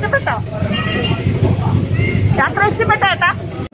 ഇഷ്ടപ്പെട്ടോ യാത്ര ഇഷ്ടപ്പെട്ടോ ഏട്ടാ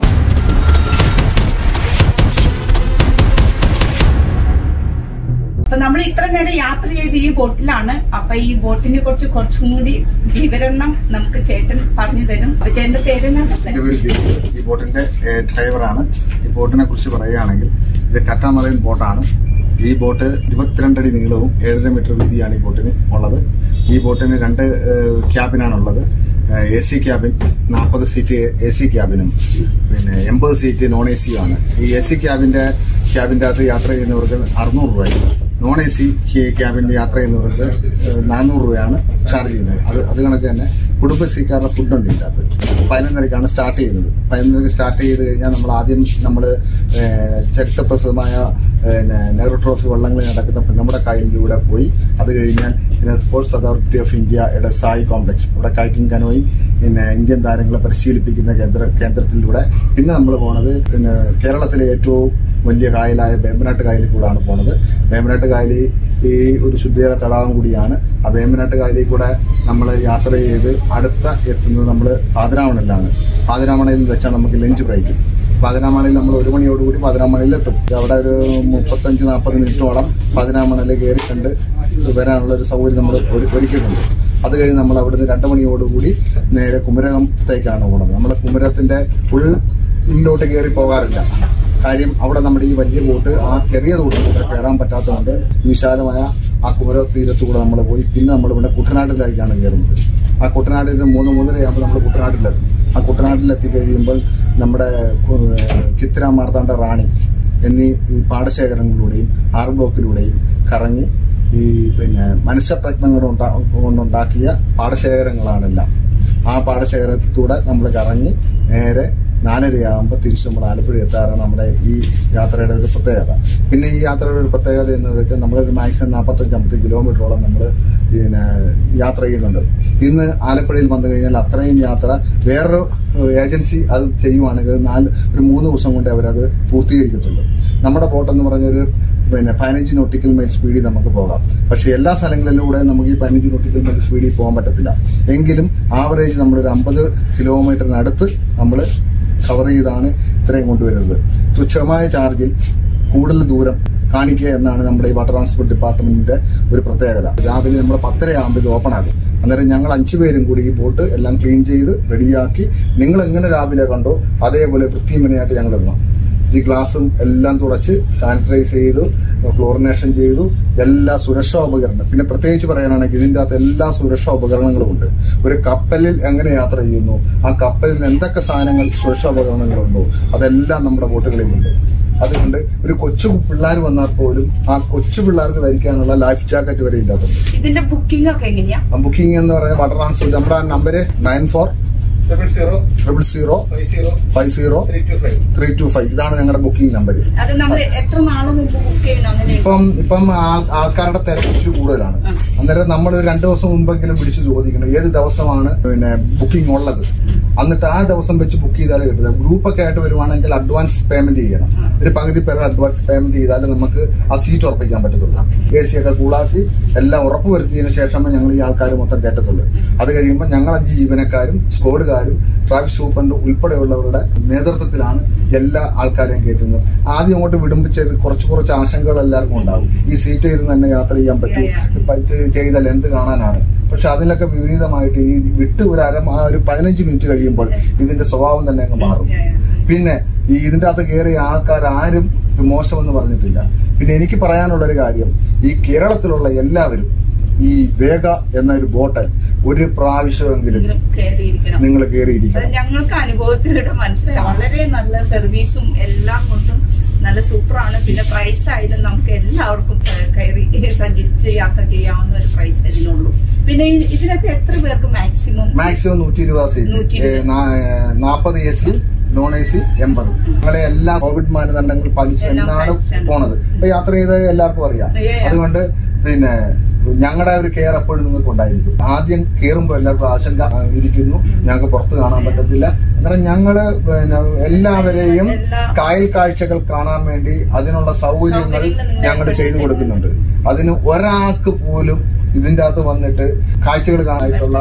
അപ്പൊ നമ്മൾ ഇത്ര നേരം യാത്ര ചെയ്ത് ഈ ബോട്ടിലാണ് അപ്പൊ ഈ ബോട്ടിനെ കുറിച്ച് കുറച്ചും കൂടി വിവരണം നമുക്ക് ചേട്ടൻ പറഞ്ഞു തരും അപ്പൊ ചേട്ടന്റെ പേരെന്നാ എന്റെ പേര് ദീപു ഈ ബോട്ടിന്റെ ഏഹ്, ഡ്രൈവറാണ് ഈ ബോട്ടിനെ കുറിച്ച് പറയുകയാണെങ്കിൽ ഇത് കറ്റാമറൈൻ ബോട്ടാണ് ഈ ബോട്ട് ഇരുപത്തിരണ്ടടി നീളവും ഏഴര മീറ്റർ വീതിയാണ് ഈ ബോട്ടിന് ഉള്ളത് ഈ ബോട്ടിന് രണ്ട് ഏഹ്, ക്യാബിനാണുള്ളത് എ സി ക്യാബിൻ നാൽപ്പത് സീറ്റ് എ സി ക്യാബിനും പിന്നെ എൺപത് സീറ്റ് നോൺ എ സി ആണ് ഈ എ സി ക്യാബിന്റെ ക്യാബിന്റെ അകത്ത് യാത്ര ചെയ്യുന്നവർക്ക് അറുന്നൂറ് രൂപയും നോൺ എ സി ക്യാബിന്റെ യാത്ര ചെയ്യുന്നവർക്ക് ഏഹ്, നാനൂറ് രൂപയാണ് ചാർജ് ചെയ്യുന്നത് അത് അത് കണക്ക് തന്നെ കുടുംബശ്രീക്കാരുടെ ഫുഡ് ഉണ്ട് ഇതിനകത്ത് പതിനൊന്നരക്കാണ് സ്റ്റാർട്ട് ചെയ്യുന്നത് പതിനൊന്നരക്ക് സ്റ്റാർട്ട് ചെയ്ത് കഴിഞ്ഞാൽ നമ്മൾ ആദ്യം നമ്മൾ ചരിത്രപ്രസിദ്ധമായ പിന്നെ നെഹ്റു ട്രോഫി വള്ളങ്ങളിൽ നടക്കുന്ന നമ്മുടെ കായലിലൂടെ പോയി അത് കഴിഞ്ഞാൽ പിന്നെ സ്പോർട്സ് അതോറിറ്റി ഓഫ് ഇന്ത്യയുടെ സായി കോംപ്ലക്സ് ഇവിടെ കായിക്കിംഗ് കനോയും പിന്നെ ഇന്ത്യൻ താരങ്ങളെ പരിശീലിപ്പിക്കുന്ന കേന്ദ്ര കേന്ദ്രത്തിലൂടെ പിന്നെ നമ്മൾ പോണത് പിന്നെ കേരളത്തിലെ ഏറ്റവും വലിയ കായലായ വേമ്പനാട്ട് കായലിൽ കൂടാണ് പോണത് വേമ്പനാട്ട് കായൽ ഈ ഒരു ശുദ്ധീകരണ തടാകം കൂടിയാണ് ആ വേമ്പനാട്ട് കായലിൽ കൂടെ നമ്മൾ യാത്ര ചെയ്ത് അടുത്ത എത്തുന്നത് നമ്മൾ പാതിരാമണലിലാണ് പാതിരാമണയിൽ വെച്ചാൽ നമുക്ക് ലഞ്ച് ബ്രേക്ക് പാതിരാമണയിൽ നമ്മൾ ഒരു മണിയോടുകൂടി പാതിരാമണയിൽ എത്തും അവിടെ ഒരു മുപ്പത്തഞ്ച് നാൽപ്പത് മിനിറ്റോളം പാതിരാമണയിൽ കയറി കണ്ട് വരാനുള്ള ഒരു സൗകര്യം നമ്മൾ ഒരു- ഒരുക്കിയിട്ടുണ്ട് അത് കഴിഞ്ഞ് നമ്മൾ അവിടുന്ന് രണ്ട് മണിയോടുകൂടി നേരെ കുമരകത്തേക്കാണ് പോകുന്നത് നമ്മുടെ കുമരകത്തിന്റെ ഉള്ളിലോട്ട് കയറി പോകാറില്ല കാര്യം അവിടെ നമ്മുടെ ഈ വലിയ ബോട്ട് ആ ചെറിയ തോട്ടിലൂടെ കയറാൻ പറ്റാത്തതുകൊണ്ട് വിശാലമായ ആ കുമര തീരത്തു കൂടെ നമ്മൾ പോയി പിന്നെ നമ്മൾ ഇവിടെ കുട്ടനാട്ടിലേക്കാണ് കയറുന്നത് ആ കുട്ടനാട്ടിൽ മൂന്ന് മൂന്നരയാകുമ്പോൾ നമ്മൾ കുട്ടനാട്ടിലെത്തും ആ കുട്ടനാട്ടിലെത്തി കഴിയുമ്പോൾ നമ്മുടെ കു- ചിത്ര മാർത്താണ്ഡ റാണി എന്നീ ഈ പാടശേഖരങ്ങളിലൂടെയും ആർ ബ്ലോക്കിലൂടെയും കറങ്ങി ഈ പിന്നെ മനുഷ്യപ്രജ്ഞങ്ങൾ കൊണ്ടുണ്ടാക്കിയ പാടശേഖരങ്ങളാണെല്ലാം ആ പാടശേഖരത്തൂടെ നമ്മൾ കറങ്ങി നേരെ നാലരയാകുമ്പോൾ തിരിച്ച് നമ്മൾ ആലപ്പുഴ എത്താറാണ് നമ്മുടെ ഈ യാത്രയുടെ ഒരു പ്രത്യേകത പിന്നെ ഈ യാത്രയുടെ ഒരു പ്രത്യേകത എന്ന് വെച്ചാൽ നമ്മളൊരു മാക്സിമം നാൽപ്പത്തഞ്ച് അമ്പത് കിലോമീറ്ററോളം നമ്മൾ പിന്നെ യാത്ര ചെയ്യുന്നുണ്ട് ഇന്ന് ആലപ്പുഴയിൽ വന്നു കഴിഞ്ഞാൽ അത്രയും യാത്ര വേറൊരു ഏജൻസി അത് ചെയ്യുവാണെങ്കിൽ നാല് ഒരു മൂന്ന് ദിവസം കൊണ്ട് അവരത് പൂർത്തീകരിക്കത്തുള്ളൂ നമ്മുടെ ബോട്ടെന്ന് പറഞ്ഞൊരു പിന്നെ പതിനഞ്ച് നോട്ടിക്കൽ മൈൽ സ്പീഡിൽ നമുക്ക് പോകാം പക്ഷെ എല്ലാ സ്ഥലങ്ങളിലൂടെ നമുക്ക് ഈ പതിനഞ്ച് നോട്ടിക്കൽ മൈൽ സ്പീഡിൽ പോകാൻ പറ്റത്തില്ല എങ്കിലും ആവറേജ് നമ്മളൊരു അമ്പത് കിലോമീറ്ററിനടുത്ത് നമ്മൾ കവർ ചെയ്താണ് ഇത്രയും കൊണ്ടുവരുന്നത് തുച്ഛമായ ചാർജിൽ കൂടുതൽ ദൂരം കാണിക്കുക എന്നാണ് നമ്മുടെ ഈ വാട്ടർ ട്രാൻസ്പോർട്ട് ഡിപ്പാർട്ട്മെന്റിന്റെ ഒരു പ്രത്യേകത രാവിലെ നമ്മൾ പത്തര ആകുമ്പോൾ ഇത് ഓപ്പൺ ആകും അന്നേരം ഞങ്ങൾ അഞ്ചു പേരും കൂടി ഈ ബോട്ട് എല്ലാം ക്ലീൻ ചെയ്ത് റെഡിയാക്കി നിങ്ങൾ എങ്ങനെ രാവിലെ കണ്ടോ അതേപോലെ വൃത്തിമനയായിട്ട് ഞങ്ങൾ ഇടണം ഈ ഗ്ലാസും എല്ലാം തുടച്ച് സാനിറ്റൈസ് ചെയ്തു ഫ്ലോറിനേഷൻ ചെയ്തു എല്ലാ സുരക്ഷാ ഉപകരണം പിന്നെ പ്രത്യേകിച്ച് പറയാനാണെങ്കിൽ ഇതിൻ്റെ അകത്ത് എല്ലാ സുരക്ഷാ ഉപകരണങ്ങളും ഉണ്ട് ഒരു കപ്പലിൽ എങ്ങനെ യാത്ര ചെയ്യുന്നു ആ കപ്പലിൽ എന്തൊക്കെ സാധനങ്ങൾ സുരക്ഷാ ഉപകരണങ്ങളുണ്ടോ അതെല്ലാം നമ്മുടെ ബോട്ടുകളിലുണ്ട് അതുകൊണ്ട് ഒരു കൊച്ചു പിള്ളേർ വന്നാൽ പോലും ആ കൊച്ചു പിള്ളേർക്ക് ധരിക്കാനുള്ള ലൈഫ് ജാക്കറ്റ് വരെ ഇല്ലാത്തുണ്ട് ഇതിന്റെ ബുക്കിംഗ് ഒക്കെ എങ്ങനെയാ ബുക്കിംഗ് എന്ന് പറയുന്നത് വാട്ടർ ട്രാൻസ്പോർട്ട് നമ്മുടെ number nine four triple zero triple zero five zero five zero three two five three two five ഇതാണ് ഞങ്ങളുടെ ബുക്കിംഗ് നമ്പർ അത് നമ്മൾ എത്ര നാള് മുമ്പ് ബുക്ക് ചെയ്യണം അങ്ങനെ ഇപ്പം ഇപ്പം ആൾ- ആൾക്കാരുടെ തിരക്ക് ഇച്ചിരി കൂടുതലാണ് ആ. അന്നേരം നമ്മൾ ഒരു രണ്ട് ദിവസം മുമ്പെങ്കിലും വിളിച്ച് ചോദിക്കണം ഏത് ദിവസമാണ് പിന്നെ ബുക്കിംഗ് ഉള്ളത് എന്നിട്ട് ആ ദിവസം വെച്ച് ബുക്ക് ചെയ്താലേ കിട്ടില്ല ഗ്രൂപ്പൊക്കെ ആയിട്ട് വരുവാണെങ്കിൽ അഡ്വാൻസ് പേയ്മെന്റ് ചെയ്യണം ഒരു പകുതി പേർ അഡ്വാൻസ് പേയ്മെന്റ് ചെയ്താലേ നമുക്ക് ആ സീറ്റ് ഉറപ്പിക്കാൻ പറ്റത്തുള്ളൂ എ സി ഒക്കെ കൂളാക്കി എല്ലാം ഉറപ്പ് വരുത്തിയതിനു ശേഷമേ ഞങ്ങൾ ഈ ആൾക്കാർ മൊത്തം കയറ്റത്തുള്ളൂ അത് കഴിയുമ്പോൾ ഞങ്ങൾ അഞ്ച് ജീവനക്കാരും സ്ക്വാഡുകാരും ട്രാഫിക് സൂപ്രണ്ട് ഉൾപ്പെടെയുള്ളവരുടെ നേതൃത്വത്തിലാണ് എല്ലാ ആൾക്കാരെയും കയറ്റുന്നത് ആദ്യം അങ്ങോട്ട് വിടുമ്പോൾ ചെറിയ കുറച്ച് കുറച്ച് ആശങ്കകൾ എല്ലാവർക്കും ഉണ്ടാവും ഈ സീറ്റ് ഇരുന്ന് തന്നെ യാത്ര ചെയ്യാൻ പറ്റും ഇപ്പൊ ഇത് ചെയ്താൽ എന്ത് കാണാനാണ് പക്ഷെ അതിലൊക്കെ വിപരീതമായിട്ട് ഈ വിട്ട് ഒരു അര ആ ഒരു പതിനഞ്ച് മിനിറ്റ് കഴിയുമ്പോൾ ഇതിന്റെ സ്വഭാവം തന്നെ അങ്ങ് മാറും പിന്നെ ഈ ഇതിന്റെ അകത്ത് കയറിയ ആൾക്കാർ ആരും മോശമെന്ന് പറഞ്ഞിട്ടില്ല പിന്നെ എനിക്ക് പറയാനുള്ള ഒരു കാര്യം ഈ കേരളത്തിലുള്ള എല്ലാവരും ഈ വേഗ എന്ന ഒരു ബോട്ടൽ ഒരു പ്രാവശ്യമെങ്കിലും കയറിയിരിക്കണം നിങ്ങൾ അത് കയറിയിരിക്കണം ഞങ്ങൾക്ക് അനുഭവത്തിലൂടെ മനസ്സിലായി വളരെ നല്ല സർവീസും എല്ലാം കൊണ്ടും നല്ല സൂപ്പറാണ് പിന്നെ പ്രൈസ് ആയാലും നമുക്ക് എല്ലാവർക്കും ക- കയറി സഞ്ചരിച്ച് യാത്ര ചെയ്യാവുന്ന ഒരു പ്രൈസ് ഇതിനുള്ളൂ പിന്നെ ഈ- ഇതിനകത്ത് എത്ര പേർക്ക് മാക്സിമം മാക്സിമം നൂറ്റി ഇരുപത് നൂറ്റി സീറ്റ് ഇരുപത്. നാൽപ്പത് A C non A C എൺപത് ഞങ്ങളെ എല്ലാ കോവിഡ് മാനദണ്ഡങ്ങൾ പാലിച്ച് എല്ലാം തന്നെയാണ് പാലിച്ചാണ്. പോണത് ഇപ്പൊ യാത്ര ചെയ്ത് എല്ലാവർക്കും അറിയാം Yeah, yeah. അതുകൊണ്ട് പിന്നെ ഞങ്ങളുടെ ഒരു കെയർ എപ്പോഴും നിങ്ങൾക്ക് ഉണ്ടായിരിക്കും ആദ്യം കയറുമ്പോൾ എല്ലാവർക്കും ആശങ്ക ആ, ഇരിക്കുന്നു ഞങ്ങൾക്ക് പുറത്ത് കാണാൻ പറ്റത്തില്ല അന്നേരം ഞങ്ങള് പിന്നെ എല്ലാവരെയും എല്ലാ- കായൽ കാഴ്ചകൾ കാണാൻ വേണ്ടി അതിനുള്ള സൗകര്യങ്ങൾ സൗകര്യങ്ങൾ നിങ്ങൾ ഞങ്ങൾ ചെയ്തു കൊടുക്കുന്നുണ്ട് അതിന് ഒരാൾക്ക് പോലും ഇതിന്റെ അകത്ത് വന്നിട്ട് കാഴ്ചകൾ കാണാനായിട്ടുള്ള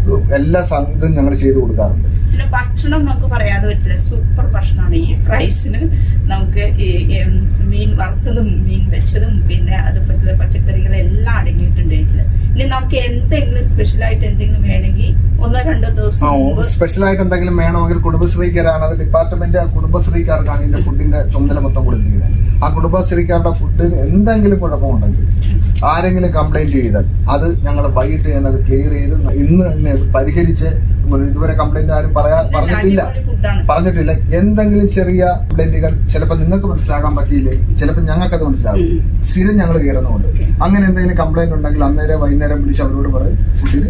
എല്ലാ സ- ഇതും ഞങ്ങൾ ചെയ്തു കൊടുക്കാറുണ്ട് പിന്നെ ഭക്ഷണം നമുക്ക് പറയാതെ പറ്റില്ല സൂപ്പർ ഭക്ഷണമാണ് ഈ പ്രൈസിന് നമുക്ക് ഈ ഈ മീൻ വറുത്തതും മീൻ വെച്ചതും പിന്നെ അതുപോലെ പച്ചക്കറികൾ എല്ലാം അടങ്ങിയിട്ടുണ്ട് ഇതില് ഇനി നമുക്ക് എന്തെങ്കിലും സ്പെഷ്യലായിട്ട് എന്തെങ്കിലും വേണമെങ്കിൽ ഒന്നോ രണ്ടോ ദിവസം മുമ്പ് സ്പെഷ്യൽ ആയിട്ട് എന്തെങ്കിലും വേണമെങ്കിൽ കുടുംബശ്രീക്കാരാണ് അത് ഡിപ്പാർട്ട്മെന്റ് ആ കുടുംബശ്രീക്കാർക്കാണ് ഇതിന്റെ ഫുഡിന്റെ ചുമതല മൊത്തം കൊടുത്തിരിക്കുന്നത് ആ കുടുംബശ്രീക്കാരുടെ ഫുഡിന് എന്തെങ്കിലും കുഴപ്പമുണ്ടെങ്കിൽ ആരെങ്കിലും കംപ്ലൈന്റ് ചെയ്താൽ അത് ഞങ്ങൾ വൈകിട്ട് തന്നെ അത് ക്ലിയർ ചെയ്ത് ഇന്ന് തന്നെ അത് പരിഹരിച്ച് ഇതുവരെ കംപ്ലൈന്റ് ആരും പറയാ പറഞ്ഞിട്ടില്ല അടിപൊളി ഫുഡാണ് പറഞ്ഞിട്ടില്ല എന്തെങ്കിലും ചെറിയ കംപ്ലൈന്റുകൾ ചിലപ്പോൾ നിങ്ങൾക്ക് മനസ്സിലാക്കാൻ പറ്റിയില്ലേ ചിലപ്പോൾ ഞങ്ങൾക്കത് മനസ്സിലാകും സ്ഥിരം ഞങ്ങൾ കയറുന്നുണ്ട് അങ്ങനെ എന്തെങ്കിലും കംപ്ലൈന്റ് ഉണ്ടെങ്കിൽ അന്നേരം വൈകുന്നേരം വിളിച്ച് അവരോട് പറയും ഫുഡിന്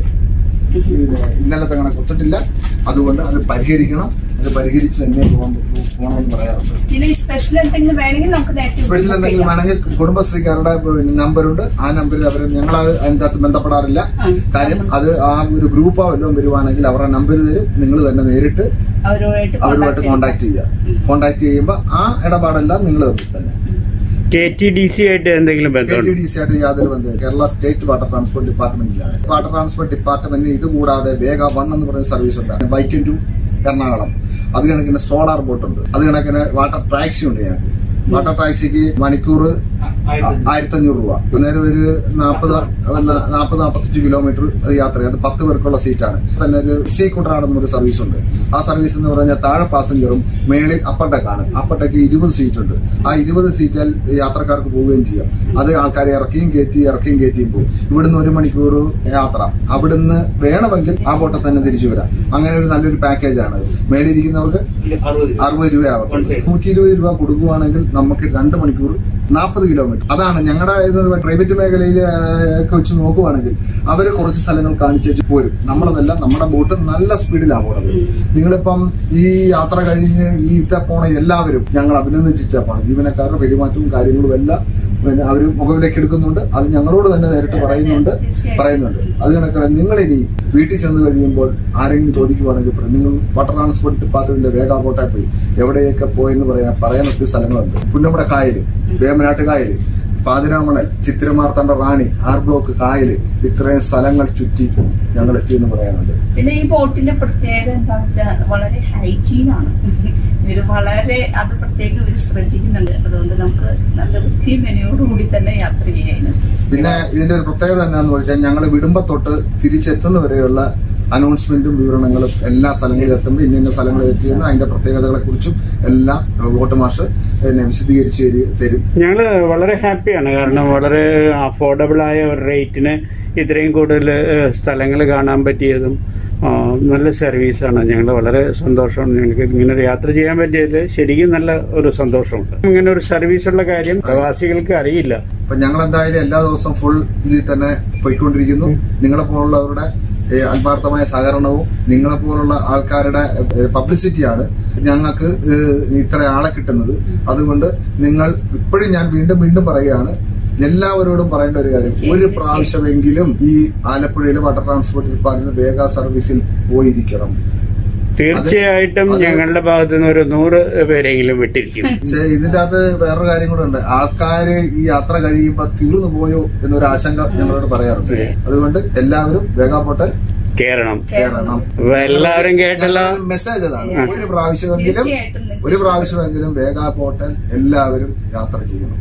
പിന്നെ ഇന്നലത്തെ കണക്ക് ഒത്തിട്ടില്ല അതുകൊണ്ട് അത് പരിഹരിക്കണം അത് പരിഹരിച്ച് തന്നെ പോകാൻ പോകണമെന്ന് പറയാറുണ്ട് പിന്നെ ഈ സ്പെഷ്യൽ എന്തെങ്കിലും വേണമെങ്കിൽ നമുക്ക് നേരത്തെ സ്പെഷ്യൽ book എന്തെങ്കിലും ചെയ്യാം. വേണമെങ്കിൽ കുടുംബശ്രീക്കാരുടെ നമ്പറുണ്ട് ആ നമ്പറിൽ അവർ ഞങ്ങൾ അതിൻ്റെ അകത്ത് ബന്ധപ്പെടാറില്ല ആ. കാര്യം അത് ആ ഒരു ഗ്രൂപ്പോ വല്ലതും വരുവാണെങ്കിൽ അവരുടെ നമ്പർ തരും നിങ്ങൾ തന്നെ നേരിട്ട് അവരുമായിട്ട് അവരുമായിട്ട് contact കോണ്ടാക്ട് ചെയ്യുക കോണ്ടാക്ട് ചെയ്യുമ്പോൾ ആ ഇടപാടെല്ലാം നിങ്ങൾ തമ്മിൽ തന്നെ കെ ടി ഡി സി ആയിട്ട് എന്തെങ്കിലും കെ ടി ബന്ധമുണ്ട് ഡി സി ആയിട്ട് യാതൊരു ബന്ധവും കേരള സ്റ്റേറ്റ് വാട്ടർ ട്രാൻസ്പോർട്ട് ഡിപ്പാർട്ട്മെന്റിലാണ് വാട്ടർ ട്രാൻസ്പോർട്ട് ഡിപ്പാർട്ട്മെന്റിന് ഇത് കൂടാതെ വേഗ വൺ എന്ന് പറയുന്ന സർവീസ് ഉണ്ട് വൈക്കം ടു എറണാകുളം അത് കണക്കിന് സോളാർ ബോട്ട് ഉണ്ട് അത് കണക്കിന് വാട്ടർ ടാക്സി ഉണ്ട് ഞങ്ങൾക്ക് വാട്ടർ ടാക്സിക്ക് മണിക്കൂർ ആയിരത്തി അഞ്ഞൂറ് രൂപ അന്നേരം ഒരു നാൽപ്പത് നാൽപ്പത് നാൽപ്പത്തഞ്ച് കിലോമീറ്റർ അത് യാത്ര ചെയ്യും. അത് പത്ത് പേർക്കുള്ള സീറ്റാണ് തന്നെ ഒരു സീ കുട്ടറാടുന്ന ഒരു സർവീസ് ഉണ്ട് ആ സർവീസ് എന്ന് പറഞ്ഞാൽ താഴെ പാസഞ്ചറും മേളിൽ അപ്പർ ഡെക്കാണ് അപ്പർ ഡെക്ക് ഇരുപത് സീറ്റ് ഉണ്ട് ആ ഇരുപത് സീറ്റിൽ യാത്രക്കാർക്ക് പോവുകയും ചെയ്യാം അത് ആൾക്കാരെ ഇറക്കിയും കയറ്റി ഇറക്കിയും കയറ്റിയും പോകും ഇവിടുന്ന് ഒരു മണിക്കൂർ യാത്ര അവിടുന്ന് വേണമെങ്കിൽ ആ ബോട്ടിൽ തന്നെ തിരിച്ചു വരാം അങ്ങനെ ഒരു നല്ലൊരു പാക്കേജാണ് മേളിരിക്കുന്നവർക്ക് അറുപത് രൂപയാകും നൂറ്റി ഇരുപത് രൂപ കൊടുക്കുവാണെങ്കിൽ നമുക്ക് രണ്ട് മണിക്കൂർ നാൽപ്പത് കിലോമീറ്റർ അതാണ് ഞങ്ങളുടെ പ്രൈവറ്റ് മേഖലയിൽ ഒക്കെ വെച്ച് നോക്കുവാണെങ്കിൽ അവർ കുറച്ച് സ്ഥലങ്ങൾ കാണിച്ചു പോരും നമ്മളതെല്ലാം നമ്മുടെ ബോട്ട് നല്ല സ്പീഡിലാണ് പോകുന്നത് നിങ്ങളിപ്പം ഈ യാത്ര കഴിഞ്ഞ് ഈ ഇത്ത പോണ എല്ലാവരും ഞങ്ങൾ അഭിനന്ദിച്ചാ പോണം ജീവനക്കാരുടെ പെരുമാറ്റവും കാര്യങ്ങളും എല്ലാം പിന്നെ അവർ മുഖവിലേക്ക് എടുക്കുന്നുണ്ട് അത് ഞങ്ങളോട് തന്നെ നേരിട്ട് പറയുന്നുണ്ട് തീർച്ചയായും. പറയുന്നുണ്ട് അത് കണക്കാണ് നിങ്ങൾ ഇനി വീട്ടിൽ ചെന്ന് കഴിയുമ്പോൾ ആരെങ്കിലും ചോദിക്കുവാണെങ്കിൽ പറയും, നിങ്ങൾ വാട്ടർ ട്രാൻസ്പോർട്ട് ഡിപ്പാർട്ട്മെന്റിലെ വേഗ ബോട്ടായി പോയി എവിടെയൊക്കെ പോയെന്ന് പറയാൻ പറയാൻ ഒത്തിരി സ്ഥലങ്ങളുണ്ട് പുന്നമ്മടെ കായല് വേമ്പനാട്ട് കായല് പാതിരാമണൽ ചിത്തിരമാർത്തണ്ട റാണി ആർ ബ്ലോക്ക് കായല് ഇത്രയും സ്ഥലങ്ങൾ ചുറ്റി ഞങ്ങൾ എത്തിയെന്ന് പറയാനുണ്ട് പിന്നെ ഈ ബോട്ടിന്റെ പ്രത്യേകത എന്താണെന്ന് വെച്ചാൽ വളരെ ഹൈജീൻ ആണ് ഇവര് വളരെ അത് പ്രത്യേകം ഇവര് ശ്രദ്ധിക്കുന്നുണ്ട് അതുകൊണ്ട് നമുക്ക് നല്ല വൃത്തി മെനയോടുകൂടി തന്നെ യാത്ര ചെയ്യാനും പിന്നെ ഇതിന്റെ ഒരു പ്രത്യേകത എന്നാന്ന് വെച്ചാൽ ഞങ്ങൾ വിടുമ്പോ തൊട്ട് തിരിച്ചെത്തുന്നവരെയുള്ള അനൗൺസ്മെന്റും വിവരണങ്ങളും എല്ലാ സ്ഥലങ്ങളിലും എത്തുമ്പോൾ ഇന്ന ഇന്ന സ്ഥലങ്ങളിൽ എത്തിയെന്ന് അതിന്റെ പ്രത്യേകതകളെ കുറിച്ചും എല്ലാം വോട്ട് മാഷ് എന്നെ വിശദീകരിച്ച് തരി- തരും ഞങ്ങൾ വളരെ ഹാപ്പിയാണ് കാരണം വളരെ അഫോർഡബിൾ ആയ ഒരു റേറ്റിന് ഇത്രയും കൂടുതൽ സ്ഥലങ്ങൾ കാണാൻ പറ്റിയതും ആ, നല്ല സർവീസാണ് ഞങ്ങൾ വളരെ സന്തോഷമാണ് ഞങ്ങൾക്ക് ഇങ്ങനെ ഒരു യാത്ര ചെയ്യാൻ പറ്റിയതിൽ ശരിക്കും നല്ല ഒരു സന്തോഷമുണ്ട് ഇങ്ങനെ ഒരു സർവീസുള്ള കാര്യം പ്രവാസികൾക്ക് അറിയില്ല അപ്പൊ ഞങ്ങൾ എന്തായാലും എല്ലാ ദിവസവും ഫുൾ ഇതിൽ തന്നെ പോയിക്കൊണ്ടിരിക്കുന്നു നിങ്ങളെ പോലുള്ളവരുടെ ഏഹ്, ആത്മാർത്ഥമായ സഹകരണവും നിങ്ങളെ പോലുള്ള ആൾക്കാരുടെ പബ്ലിസിറ്റിയാണ് ഞങ്ങൾക്ക് ഏഹ്, ഇത്ര ആളെ കിട്ടുന്നത് അതുകൊണ്ട് നിങ്ങൾ ഇപ്പോഴും ഞാൻ വീണ്ടും വീണ്ടും പറയുകയാണ് എല്ലാവരോടും പറയേണ്ട ഒരു കാര്യം ഒരു പ്രാവശ്യമെങ്കിലും ഈ ആലപ്പുഴയിലെ വാട്ടർ ട്രാൻസ്പോർട്ട് ഡിപ്പാർട്ട്മെന്റ് വേഗ സർവീസിൽ പോയിരിക്കണം തീർച്ചയായിട്ടും അത് ഞങ്ങളുടെ ഭാഗത്തു നിന്ന് ഒരു നൂറ് പേരെങ്കിലും വിട്ടിരിക്കും പക്ഷേ ഇതിന്റെ അകത്ത് വേറൊരു കാര്യം കൂടെ ഉണ്ട് ആൾക്കാര് ഈ യാത്ര കഴിയുമ്പോ തീർന്നു പോയോ എന്നൊരു ആശങ്ക ഞങ്ങളോട് പറയാറുണ്ട് അതുകൊണ്ട് എല്ലാവരും വേഗ പോട്ടൽ കേറണം കയറണം അപ്പൊ എല്ലാവരും കേട്ടല്ലോ മെസ്സേജ് അതാണ് ഒരു പ്രാവശ്യമെങ്കിലും തീർച്ചയായിട്ടും നിങ്ങൾക്ക് ഒരു പ്രാവശ്യമെങ്കിലും വേഗ പോട്ടൽ എല്ലാവരും യാത്ര ചെയ്യണം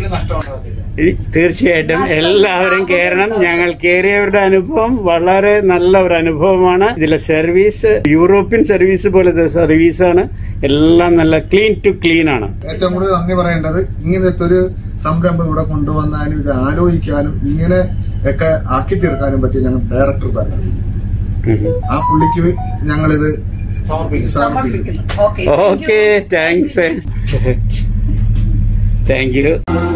ഈ തീർച്ചയായിട്ടും എല്ലാവരും കയറണം ഞങ്ങൾ കയറിയവരുടെ അനുഭവം വളരെ നല്ല ഒരു അനുഭവമാണ് ഇതിലെ സർവീസ് യൂറോപ്യൻ സർവീസ് പോലത്തെ സർവീസാണ് എല്ലാം നല്ല ക്ലീൻ ടു ക്ലീൻ ആണ് ഏറ്റവും കൂടുതൽ നന്ദി പറയേണ്ടത് ഇങ്ങനത്തെ ഒരു സംരംഭം ഇവിടെ കൊണ്ടുവന്നാലും ഇത് ആലോചിക്കാനും ഇങ്ങനെ ഒക്കെ ആക്കി തീർക്കാനും പറ്റിയ ഞങ്ങൾ ഡയറക്ടർ തന്നെ ആ പുള്ളിക്ക് ഞങ്ങളിത് സമർപ്പിക്കും സമർപ്പിക്കുന്നു okay okay thanks thank U